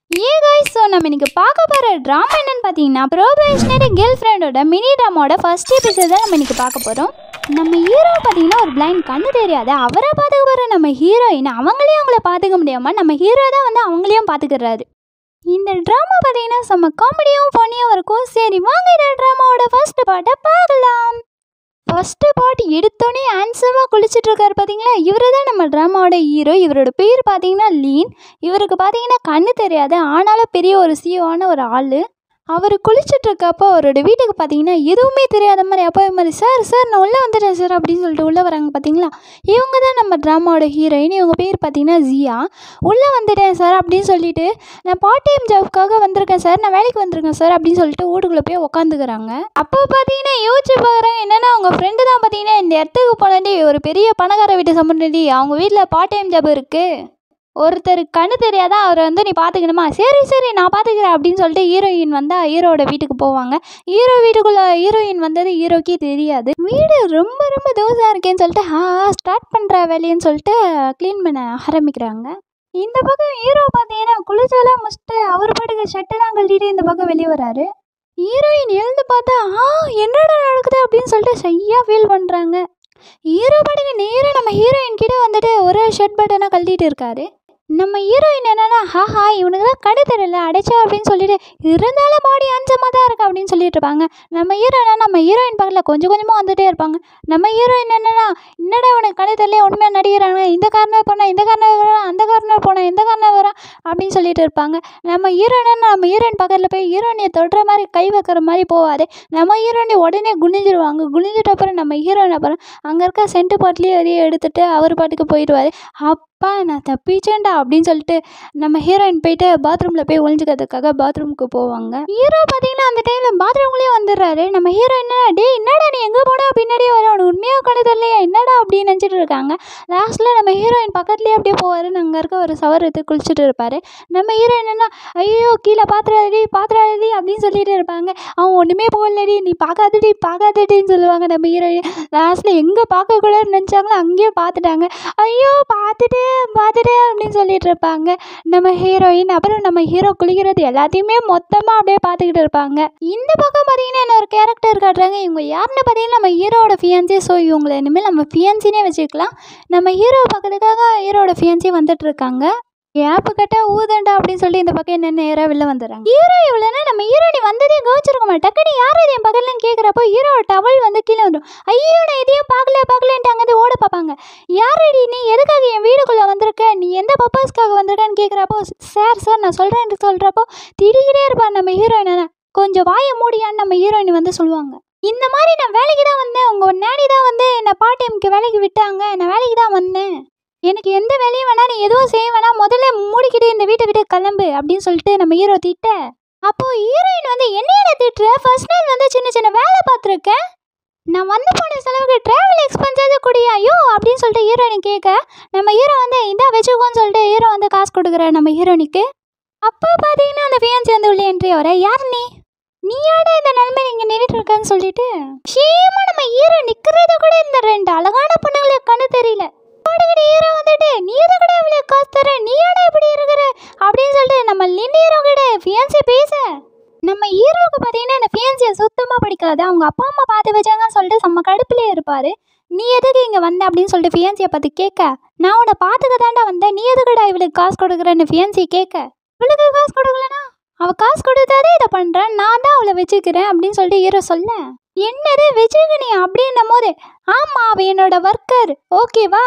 ஏ guys so நம்ம இன்னைக்கு பார்க்க போகிற ட்ராமா என்னன்னு பார்த்தீங்கன்னா ப்ரோபேஷனரி கேர்ள் ஃப்ரெண்டோட மினி ட்ராமாவோட ஃபர்ஸ்ட் எபிசோட் தான் நம்ம இன்னைக்கு பார்க்க போகிறோம் நம்ம ஹீரோ பார்த்தீங்கன்னா ஒரு பிளைண்ட் கண்ணு தெரியாது அவரை பார்த்துக்க போகிற நம்ம ஹீரோயின் அவங்களையும் அவங்கள பார்த்துக்க முடியாமல் நம்ம ஹீரோ தான் வந்து அவங்களையும் பார்த்துக்கிறாரு இந்த ட்ராமா பார்த்தீங்கன்னா செம்ம காமெடியும் ஃபன்னியும் இருக்கும் சரி வாங்க இந்த ட்ராமாவோட ஃபர்ஸ்ட் பார்ட்டை பார்க்கலாம் ஃபஸ்ட்டு பாட்டு எடுத்தோடனே ஹேண்ட்ஸமாக குளிச்சுட்டு இருக்காரு பார்த்தீங்களா இவர் தான் நம்ம ட்ராமாவோட ஹீரோ இவரோட பேர் பார்த்தீங்கன்னா லீன் இவருக்கு பார்த்தீங்கன்னா கண்ணு தெரியாது ஆனாலும் பெரிய ஒரு சிஓவான ஒரு ஆள் அவர் குளிச்சுட்டு இருக்கப்போ அவரோட வீட்டுக்கு பார்த்தீங்கன்னா எதுவுமே தெரியாத மாதிரி அப்போ மாதிரி சார் சார் நான் உள்ளே வந்துட்டேன் சார் அப்படின்னு சொல்லிட்டு உள்ளே வராங்க பார்த்தீங்களா இவங்க தான் நம்ம ட்ராமாவோட ஹீரோயின் இவங்க பேர் பார்த்தீங்கன்னா ஜியா உள்ளே வந்துட்டேன் சார் அப்படின்னு சொல்லிட்டு நான் பார்ட் டைம் ஜாப்க்காக வந்திருக்கேன் சார் நான் வேலைக்கு வந்திருக்கேன் சார் அப்படின்னு சொல்லிட்டு வீட்டுக்குள்ளே போய் உட்காந்துக்கிறாங்க அப்போ பார்த்தீங்கன்னா யோசிச்சு பார்க்குறாங்க என்னென்னா அவங்க ஃப்ரெண்டு தான் பார்த்தீங்கன்னா இந்த இடத்துக்கு போனாண்டி ஒரு பெரிய பணக்கார வீட்டு சம்பந்தி அவங்க வீட்டில் பார்ட் டைம் ஜாப் இருக்குது ஒருத்தர் கண்ணு தெரியாதா அவரை வந்து நீ பார்த்துக்கணுமா சரி சரி நான் பார்த்துக்கிறேன் அப்படின்னு சொல்லிட்டு ஹீரோயின் வந்தால் ஹீரோட வீட்டுக்கு போவாங்க ஹீரோ வீட்டுக்குள்ளே ஹீரோயின் வந்தது ஹீரோக்கே தெரியாது வீடு ரொம்ப ரொம்ப தோசாக இருக்கேன்னு சொல்லிட்டு ஆ ஸ்டார்ட் பண்ணுற வேலைன்னு சொல்லிட்டு க்ளீன் பண்ண ஆரம்பிக்கிறாங்க இந்த பக்கம் ஹீரோ பார்த்தீங்கன்னா குளிச்செல்லாம் முடிச்சுட்டு அவர் பாட்டுக்கு ஷர்ட்டெல்லாம் கழட்டிட்டு இந்த பக்கம் வெளியே வராரு ஹீரோயின் எழுந்து பார்த்தா ஆ என்னடா நடக்குது அப்படின்னு சொல்லிட்டு சரியாக ஃபீல் பண்ணுறாங்க ஹீரோ பாட்டுக்கு நேராக நம்ம ஹீரோயின் கிட்ட வந்துட்டு ஒரு ஷர்ட் பட்டனாக கழட்டிட்டு இருக்காரு நம்ம ஹீரோயின் என்னன்னா ஹாஹா இவனுக்கு தான் கடை தெரியல அடைச்சா அப்படின்னு சொல்லிட்டு இருந்தாலும் பாடி அஞ்சமாக தான் இருக்கு அப்படின்னு சொல்லிட்டு இருப்பாங்க நம்ம ஹீரோ என்ன நம்ம ஹீரோயின் பக்கத்தில் கொஞ்சம் கொஞ்சமாக வந்துட்டே இருப்பாங்க நம்ம ஹீரோயின் என்னன்னா என்னடா உனக்கு கடை தெரியல உண்மையாக நடிக்கிறாங்க இந்த காரணம் போனால் இந்த காரணம் வரா அந்த காரணம் போனால் இந்த காரணம் வரா அப்படின்னு சொல்லிட்டு இருப்பாங்க நம்ம ஹீரோயின் நம்ம ஹீரோயின் பக்கத்தில் போய் ஹீரோயினை தொடுற மாதிரி கை வைக்கிற மாதிரி போவார் நம்ம ஹீரோயினை உடனே குனிஞ்சிருவாங்க குனிஞ்சிட்ட அப்புறம் நம்ம ஹீரோயின் அப்புறம் அங்கே இருக்க சென்ட்டு பாட்டிலையும் எதையும் எடுத்துட்டு அவர் பாட்டுக்கு போயிடுவார் அப்பா நான் தப்பிச்சேன்டா அப்படின்னு சொல்லிட்டு நம்ம ஹீரோயின் போயிட்டு பாத்ரூமில் போய் ஒழிஞ்சுக்கிறதுக்காக பாத்ரூமுக்கு போவாங்க ஹீரோ பார்த்தீங்கன்னா அந்த டைமில் பாத்ரூம்லேயே வந்துடுறாரு நம்ம ஹீரோ என்னடா டே என்னடா நீ எங்கே போனா பின்னாடியே வர உனக்கு உண்மையாக கணக்கு தெரியலையா என்னடா அப்படின்னு நினச்சிட்டு இருக்காங்க லாஸ்ட்டில் நம்ம ஹீரோயின் பக்கத்துலேயே அப்படியே போவார் அங்கே இருக்க ஒரு சவர் எடுத்து குளிச்சுட்டு இருப்பார் நம்ம ஹீரோயின் என்ன ஐயோ கீழே பாத்திராடி பாத்திராடி அப்படின்னு சொல்லிட்டு இருப்பாங்க அவன் ஒன்றுமே போகலடி நீ பார்க்காதடி பார்க்காதடின்னு சொல்லுவாங்க நம்ம ஹீரோயின் லாஸ்ட்டில் எங்கே பார்க்கக்கூடாதுன்னு நினச்சாங்களோ அங்கேயே பார்த்துட்டாங்க ஐயோ பார்த்துட்டு பார்த்துட்டு அப்படின்னு சொல்லிட்டு இருப்பாங்க நம்ம ஹீரோயின் அப்புறம் நம்ம ஹீரோ குளிக்கிறது எல்லாத்தையுமே மொத்தமாக அப்படியே பார்த்துக்கிட்டு இருப்பாங்க இந்த பக்கம் பார்த்தீங்கன்னா என்ன ஒரு கேரக்டர் காட்டுறாங்க இவங்க யாருன்னு பார்த்தீங்கன்னா நம்ம ஹீரோட ஃபியான்சி ஸோ இவங்களை இனிமேல் நம்ம ஃபியான்சினே வச்சுக்கலாம் நம்ம ஹீரோ பக்கத்துக்காக ஹீரோட ஃபியான்சி வந்துட்டு இருக்காங்க ஏப்பு கட்டா ஊதண்டா அப்படின்னு சொல்லி இந்த பக்கம் என்ன நேராக வெளில வந்துடுறாங்க ஹீரோ இவ்வளோனா நம்ம ஹீரோனி வந்ததே கவனிச்சிருக்க மாட்டேன் டக்குனு யார் இது என் பக்கத்துலன்னு கேட்குறப்போ ஹீரோ டவல் வந்து கீழே வந்துடும் ஐயோ நான் இதையும் பார்க்கல பார்க்கலன்ட்டு அங்கேருந்து ஓட பார்ப்பாங்க யாரடி நீ எதுக்காக என் வீடுக்குள்ளே வந்திருக்க நீ எந்த பர்பஸ்க்காக வந்திருக்கன்னு கேட்குறப்போ சார் சார் நான் சொல்கிறேன்னு சொல்கிறப்போ திடிக்கிட்டே இருப்பான் நம்ம ஹீரோயின் கொஞ்சம் வாயை மூடியான்னு நம்ம ஹீரோயின் வந்து சொல்லுவாங்க இந்த மாதிரி நான் வேலைக்கு தான் வந்தேன் உங்கள் நேடி தான் வந்து என்னை பார்ட் டைமுக்கு வேலைக்கு விட்டாங்க நான் வேலைக்கு தான் வந்தேன் எனக்கு எந்த வேலையும் வேணா நீ எதுவும் செய்ய வேணாம் முதல்ல மூடிக்கிட்டு இந்த வீட்டை விட்டு கிளம்பு அப்படின்னு சொல்லிட்டு நம்ம ஹீரோ திட்ட அப்போ ஹீரோயின் வந்து என்னைய திட்டுற ஃபர்ஸ்ட் நாள் வந்து சின்ன சின்ன வேலை பார்த்துருக்கேன் நான் வந்து போன செலவுக்கு ட்ராவல் எக்ஸ்பென்ஸாவது கூடியா ஐயோ அப்படின்னு சொல்லிட்டு ஹீரோயின் கேட்க நம்ம ஹீரோ வந்து இந்தா வச்சுக்கோன்னு சொல்லிட்டு ஹீரோ வந்து காசு கொடுக்குறாரு நம்ம ஹீரோனிக்கு அப்போ பார்த்தீங்கன்னா அந்த ஃபியான்சி வந்து உள்ளே என்ட்ரி வர யார் நீ நீயாடா இந்த நிலைமை இங்கே நின்றுட்டு இருக்கன்னு சொல்லிட்டு ஷேமா நம்ம ஹீரோ நிற்கிறத கூட இந்த ரெண்டு அழகான பொண்ணுங்களுக்கு கண்ணு தெரியல பாடுகிற ஹீரோ வந்துட்டு நீ எதை கூட இவ்வளோ காசு தர நீயாடா இப்படி இருக்கிற அப்படின்னு சொல்லிட்டு நம்ம லின் ஹீரோ கிட்ட ஃபியான்சி பேச நம்ம ஹீரோவுக்கு பார்த்தீங்கன்னா இந்த ஃபியான்சியை சுத்தமாக பிடிக்காது அவங்க அப்பா அம்மா பார்த்து வச்சாங்கன்னு சொல்லிட்டு செம்ம கடுப்புலேயே இருப்பார் நீ எதுக்கு இங்கே வந்த அப்படின்னு சொல்லிட்டு ஃபியான்சியை பார்த்து கேட்க நான் உன்னை பார்த்துக்க தாண்டா வந்தேன் நீ எதுக்குடா இவளுக்கு காசு கொடுக்குறேன்னு ஃபியான்சி கேட்க இவளுக்கு காசு கொடுக்கலனா அவள் காசு கொடுத்தாதே இதை பண்ணுறேன் நான் தான் அவளை வச்சுக்கிறேன் அப்படின்னு சொல்லிட்டு ஹீரோ சொல்ல என்னது வச்சுக்கினி அப்படின்னும் போது ஆமாம் அவள் என்னோட ஒர்க்கர் ஓகேவா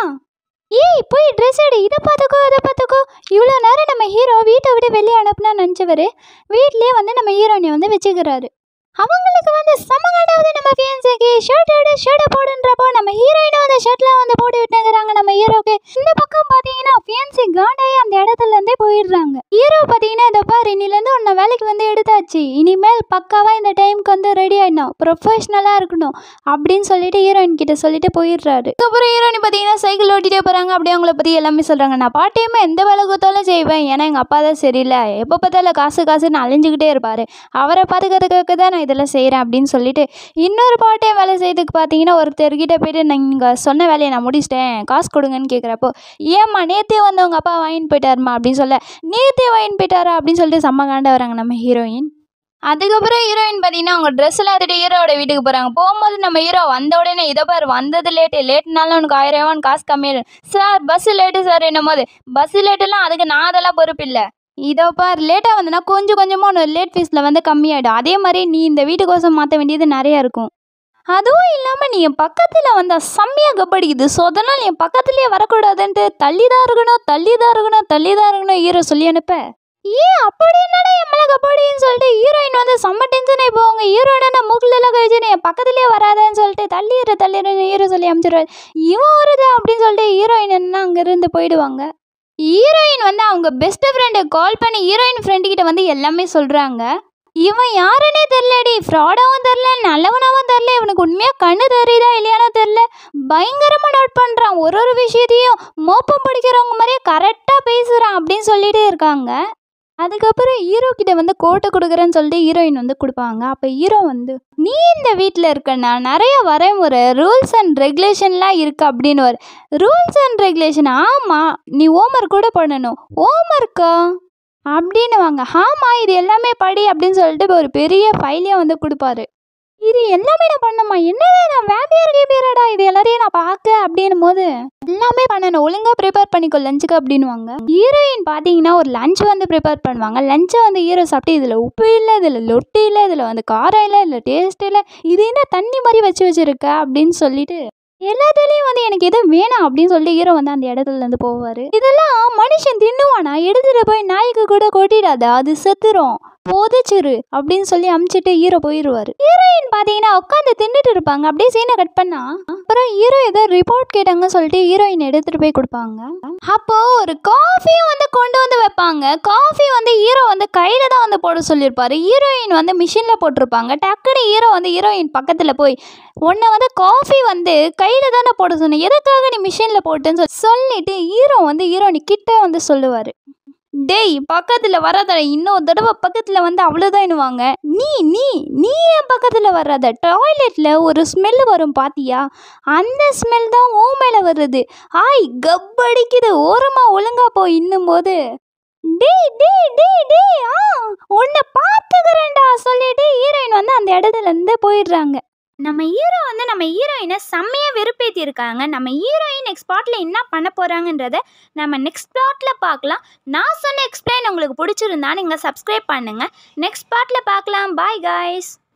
ஏய் போய் ட்ரெஸ் எடு இதை பார்த்துக்கோ அதை பார்த்துக்கோ இவ்வளோ நேரம் நம்ம ஹீரோ வீட்டை விட்டு வெளியே அனுப்புனா நினச்சவர் வீட்லேயே வந்து நம்ம ஹீரோனை வந்து வச்சுக்கிறாரு அவங்களுக்கு வந்து சமகண்டாவது நம்ம ஃபியன்ஸுக்கு ஷர்ட் எடு ஷர்ட்டை போடுன்றப்போ நம்ம ஹீரோயினும் அந்த ஷர்ட்லாம் வந்து போட்டு விட்டுங்கிறாங்க நம்ம ஹீரோக்கு இந்த பக்கம் பார்த்தீங்கன்னா ஃபியன்சி காண்டாயி அந்த இடத்துல இருந்தே போயிடுறாங்க ஹீரோ பார்த்தீங்கன்னா இந்த பாரு இன்னிலேருந்து உன்னை வேலைக்கு வந்து எடுத்தாச்சு இனிமேல் பக்காவாக இந்த டைமுக்கு வந்து ரெடி ஆகிடணும் ப்ரொஃபஷ்னலாக இருக்கணும் அப்படின்னு சொல்லிட்டு ஹீரோயின் கிட்ட சொல்லிட்டு போயிடுறாரு அதுக்கப்புறம் ஹீரோயின் பார்த்தீங்கன்னா சைக்கிள் ஓட்டிகிட்டே போகிறாங்க அப்படியே அவங்கள பற்றி எல்லாமே சொல்கிறாங்க நான் பார்ட் டைமாக எந்த வேலை கொடுத்தாலும் செய்வேன் ஏன்னா எங்கள் அப்பா தான் சரியில்லை எப்போ பார்த்தாலும் காசு காசுன்னு அழிஞ்சுக்கிட்டே இருப்பார் அவரை பார்த்துக்கிறதுக்காக தான் நான் நான் இதெல்லாம் செய்கிறேன் அப்படின்னு சொல்லிட்டு இன்னொரு பாட்டே வேலை செய்யறதுக்கு பார்த்தீங்கன்னா ஒருத்தர்கிட்ட போயிட்டு நீங்கள் சொன்ன வேலையை நான் முடிச்சிட்டேன் காசு கொடுங்கன்னு கேட்குறப்போ ஏம்மா நேற்றே வந்து உங்கள் அப்பா வாங்கிட்டு போயிட்டாருமா அப்படின்னு சொல்ல நேற்றே வாங்கிட்டு போயிட்டாரா அப்படின்னு சொல்லிட்டு செம்ம காண்ட வராங்க நம்ம ஹீரோயின் அதுக்கப்புறம் ஹீரோயின் பார்த்தீங்கன்னா அவங்க ட்ரெஸ் எல்லாம் எடுத்துட்டு ஹீரோட வீட்டுக்கு போகிறாங்க போகும்போது நம்ம ஹீரோ வந்த உடனே இதை பாரு வந்தது லேட்டு லேட்னாலும் உனக்கு ஆயிரம் ரூபான்னு காசு கம்மியாயிடும் சார் பஸ் லேட்டு சார் என்னும் போது பஸ் லேட்டுலாம் அதுக்கு நான் அதெல்லாம் பொறுப்பு இல்லை இதோ பார் லேட்டாக வந்தனா கொஞ்சம் கொஞ்சமாக உனக்கு லேட் ஃபீஸில் வந்து கம்மியாயிடும் அதே மாதிரி நீ இந்த வீட்டுக்கோசம் மாற்ற வேண்டியது நிறையா இருக்கும் அதுவும் இல்லாமல் நீ என் பக்கத்தில் வந்தால் செம்மையாக கப்படிக்குது ஸோ அதனால் என் பக்கத்துலேயே வரக்கூடாதுன்ட்டு தள்ளி தான் இருக்கணும் தள்ளி தான் இருக்கணும் தள்ளி தான் இருக்கணும் ஹீரோ சொல்லி அனுப்ப ஏன் அப்படி என்னடா என் மேலே கபடின்னு சொல்லிட்டு ஹீரோயின் வந்து செம்ம டென்ஷன் ஆகி போவாங்க ஹீரோயினா மூக்கில் எல்லாம் கழிச்சு என் பக்கத்துலேயே வராதேன்னு சொல்லிட்டு தள்ளிடுற தள்ளிடுறேன்னு ஹீரோ சொல்லி அனுப்பிச்சிடுவாரு இவன் வருது அப்படின்னு சொல்லிட்டு ஹீரோயின் என்ன அங்கேருந்து போயிடுவாங்க ஹீரோயின் வந்து அவங்க பெஸ்ட் ஃப்ரெண்டு கால் பண்ணி ஹீரோயின் ஃப்ரெண்டு கிட்ட வந்து எல்லாமே சொல்கிறாங்க இவன் யாருன்னே தெரிலடி ஃப்ராடாகவும் தெரில நல்லவனாகவும் தெரில இவனுக்கு உண்மையாக கண்ணு தெரியுதா இல்லையானோ தெரில பயங்கரமாக நோட் பண்ணுறான் ஒரு ஒரு விஷயத்தையும் மோப்பம் படிக்கிறவங்க மாதிரியே கரெக்டாக பேசுகிறான் அப்படின்னு சொல்லிட்டு இருக்காங்க அதுக்கப்புறம் ஹீரோ கிட்ட வந்து கோட்டை கொடுக்குறேன்னு சொல்லிட்டு ஹீரோயின் வந்து கொடுப்பாங்க அப்போ ஹீரோ வந்து நீ இந்த வீட்டில் இருக்கன்னா நிறைய வரைமுறை ரூல்ஸ் அண்ட் ரெகுலேஷன்லாம் இருக்குது அப்படின்னு வர ரூல்ஸ் அண்ட் ரெகுலேஷன் ஆமாம் நீ ஹோம்ஒர்க் கூட பண்ணணும் ஹோம்ஒர்க்கா அப்படின்னு வாங்க ஆமாம் இது எல்லாமே படி அப்படின்னு சொல்லிட்டு ஒரு பெரிய ஃபைலையும் வந்து கொடுப்பாரு இது எல்லாமே நான் பண்ணமா என்னடா நான் வேலையார் கேபியரடா இது எல்லாத்தையும் நான் பார்க்க அப்படின்னும் போது எல்லாமே பண்ணணும் ஒழுங்காக ப்ரிப்பேர் பண்ணிக்கோ லஞ்சுக்கு அப்படின்னுவாங்க ஹீரோயின் பார்த்தீங்கன்னா ஒரு லஞ்ச் வந்து ப்ரிப்பேர் பண்ணுவாங்க லஞ்சை வந்து ஹீரோ சாப்பிட்டு இதில் உப்பு இல்லை இதில் லொட்டு இல்லை இதில் வந்து காரம் இல்லை இதில் டேஸ்ட் இல்லை இது என்ன தண்ணி மாதிரி வச்சு வச்சிருக்க அப்படின்னு சொல்லிட்டு எல்லாத்துலேயும் வந்து எனக்கு எதுவும் வேணாம் அப்படின்னு சொல்லிட்டு ஹீரோ வந்து அந்த இடத்துல இருந்து போவார் இதெல்லாம் மனுஷன் தின்னுவானா எடுத்துகிட்டு போய் நாய்க்கு கூட கொட்டிடாத அது செத்துரும் போதச்சிரு அப்படின்னு சொல்லி அமுச்சிட்டு ஹீரோ போயிடுவார் ஹீரோயின் பார்த்தீங்கன்னா உட்காந்து தின்னுட்டு இருப்பாங்க அப்படியே சீனை கட் பண்ணா அப்புறம் ஹீரோ ஏதோ ரிப்போர்ட் கேட்டாங்க சொல்லிட்டு ஹீரோயின் எடுத்துட்டு போய் கொடுப்பாங்க அப்போ ஒரு காஃபியும் வந்து கொண்டு வந்து வைப்பாங்க காஃபி வந்து ஹீரோ வந்து கையில தான் வந்து போட சொல்லியிருப்பாரு ஹீரோயின் வந்து மிஷின்ல போட்டிருப்பாங்க டக்குனு ஹீரோ வந்து ஹீரோயின் பக்கத்துல போய் உன்னை வந்து காஃபி வந்து கையில தானே போட சொன்னேன் எதுக்காக நீ மிஷின்ல போட்டுன்னு சொல்லி சொல்லிட்டு ஹீரோ வந்து ஹீரோயின் கிட்ட வந்து சொல்லுவாரு டேய் பக்கத்தில் வராத இன்னொரு தடவை பக்கத்தில் வந்து அவ்வளோதான்னுவாங்க நீ நீ நீ ஏன் பக்கத்தில் வராத டாய்லெட்டில் ஒரு ஸ்மெல் வரும் பாத்தியா அந்த ஸ்மெல் தான் ஓ மேலே வருது ஆய் கப்படிக்குது ஓரமாக ஒழுங்கா போ இன்னும் போது டேய் டேய் டேய் டேய் ஆ உன்னை பார்த்துக்கிறேன்டா சொல்லிட்டு ஹீரோயின் வந்து அந்த இடத்துல இருந்து போயிடுறாங்க நம்ம ஹீரோ வந்து நம்ம ஹீரோயினை செம்மையாக வெறுப்பேற்றி இருக்காங்க நம்ம ஹீரோயின் நெக்ஸ்ட் ஸ்பாட்டில் என்ன பண்ண போகிறாங்கன்றத நம்ம நெக்ஸ்ட் ஸ்பாட்டில் பார்க்கலாம் நான் சொன்ன எக்ஸ்பிளைன் உங்களுக்கு பிடிச்சிருந்தா நீங்கள் சப்ஸ்கிரைப் பண்ணுங்கள் நெக்ஸ்ட் பார்ட்டில் பார்க்கலாம் பாய் காய்ஸ்